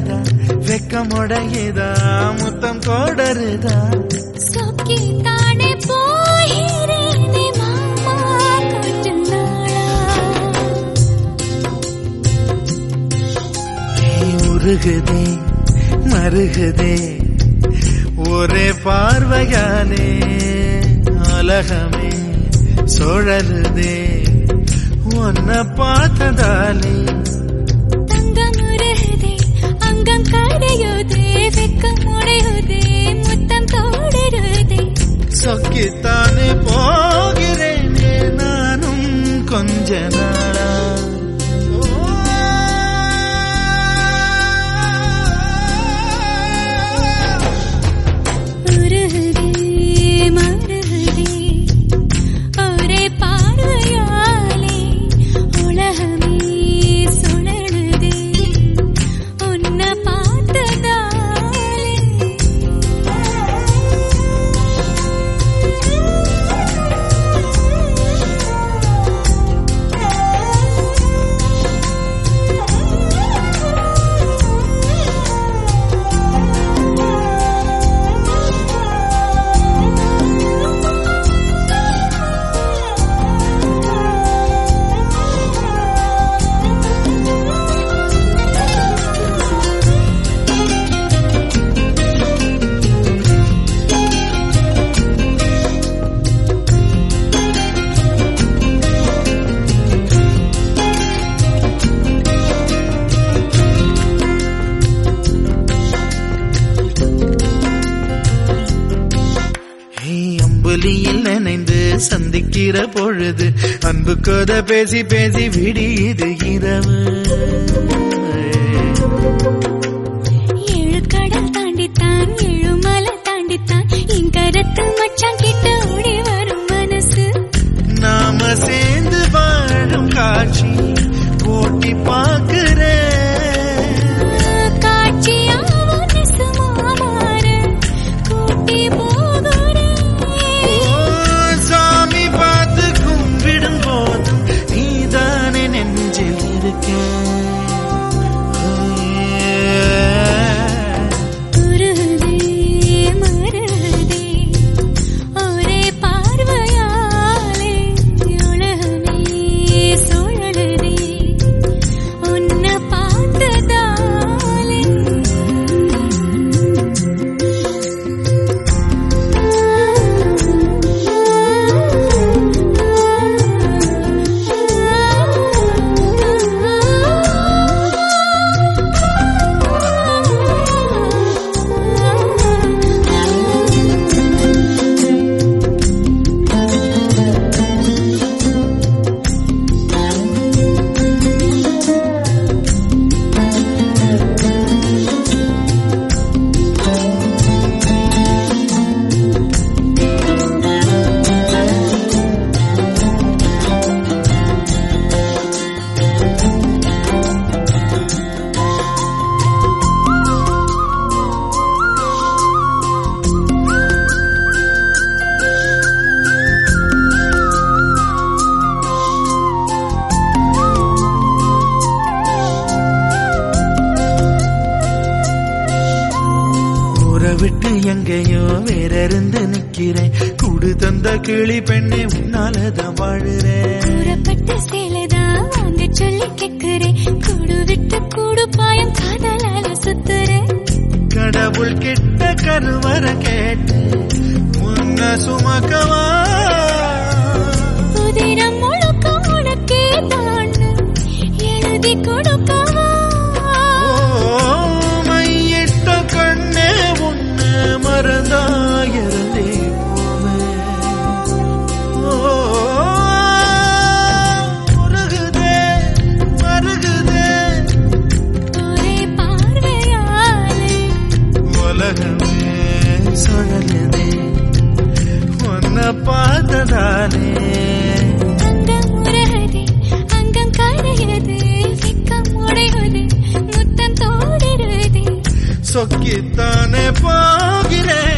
தொடருதா வெக்கமுடையதா முத்தம் தொடருதா சொக்கி தானே போகிறேனே மாமா கொஞ்ச நாளா நீ உருகுதே மருகுதே ஒரே பார்வையாலே உலகமே சுழலுதே உன்னை பார்த்ததாலே தங்கம் உருகுதே அங்கம் கரையுதே வெக்கம் உடையுதே முத்தம் தோடுருதே சொக்கித்தானே போகிறேனே நானும் கொஞ்ச நாளா உருகுதே மருகுதே ஒரே பார்வையாலே உலகமே சுழலுதே உன்னை ஏய், அம்புலியில் நினைந்து சந்திக்கிற பொழுது அன்பு கதை பேசி பேசி விடியுது இரவு ஏழு கடல் தாண்டித்தான் ஏழு மலை தாண்டித்தான் என் கருத்து மச்சான் கிட்ட ஓடி வரும் மனசு நாம சேர்ந்து வாழும் காட்சி போட்டி பார்க்கிறேன் காட்சியாவும் நெசமா மாற கூட்டி போகிறேன் ஓ, சாமி பார்த்து கும்பிடும் போது நீதானே நெஞ்சில் இருக்கேன் உருகுதே மருகுதே ஒரே பார்வையாலே உலகமே சுழலுதே உன்னை பார்த்ததாலே ஊரை விட்டு எங்கேயோ வேற இருந்து நிக்கிறேன் கூடு தந்த கிளி பெண்ணே உன்னாலதான் வாழுறேன் கூறப்பட்ட சேலைதான் வாங்க சொல்லி கேக்குறேன் கூடு விட்டு கூடு பாயம் காதலால சுத்துறேன் கடவுள் கிட்ட கருவற கேட்டு முன்ன சுமக்கவா புதினம் முழுக்க உனக்கே தான் எழுதி கொடுக்கவா ஓ, மையிட்ட கண்ணே உன்னை மறந்தாயிருந்தே போவேன். ஓ, உருகுதே, மருகுதே, ஒரே பார்வையாலே உலகமே சுழலுதே உன்னை பார்த்ததாலே அங்கம் உருகுதே அங்கம் கரையுது வெக்கம் உடையுது முத்தம் தோடுருதே சொக்கித்தானே போகிறேன்